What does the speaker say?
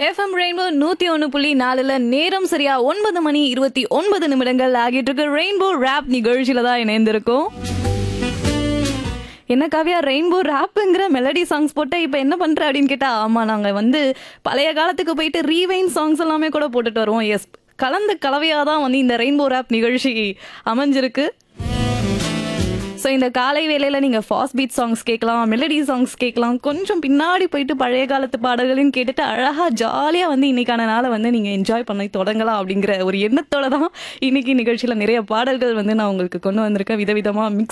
FM rainbow நூத்தி ஒன்னு புள்ளி நாலுல நேரம் சரியா ஒன்பது மணி இருபத்தி ஒன்பது நிமிடங்கள் ஆகிட்டு இருக்கு ரெயின்போ ரேப் நிகழ்ச்சியில தான் இணைந்திருக்கோம் என்ன காவியா ரெயின்போ ரேப்புங்கிற மெலடி சாங்ஸ் போட்டு இப்போ என்ன பண்ற அப்படின்னு கேட்டா ஆமா நாங்க வந்து பழைய காலத்துக்கு போயிட்டு ரீவைன் சாங்ஸ் எல்லாமே கூட போட்டுட்டு வருவோம் எஸ் கலந்து கலவையாக தான் வந்து இந்த ரெயின்போ ரேப் நிகழ்ச்சி அமைஞ்சிருக்கு ஸோ இந்த காலை வேளையில நீங்க ஃபாஸ்ட் பீட் சாங்ஸ் கேட்கலாம் மெலடி சாங்ஸ் கேட்கலாம் கொஞ்சம் பின்னாடி போயிட்டு பழைய காலத்து பாடல்களையும் கேட்டுட்டு அழகா ஜாலியா வந்து இன்னைக்கான நாளை வந்து நீங்க என்ஜாய் பண்ணி தொடங்கலாம் அப்படிங்கிற ஒரு எண்ணத்தோட தான் இன்னைக்கு நிகழ்ச்சியில நிறைய பாடல்கள் வந்து நான் உங்களுக்கு கொண்டு வந்திருக்கேன் விதவிதமா மிக்ஸ்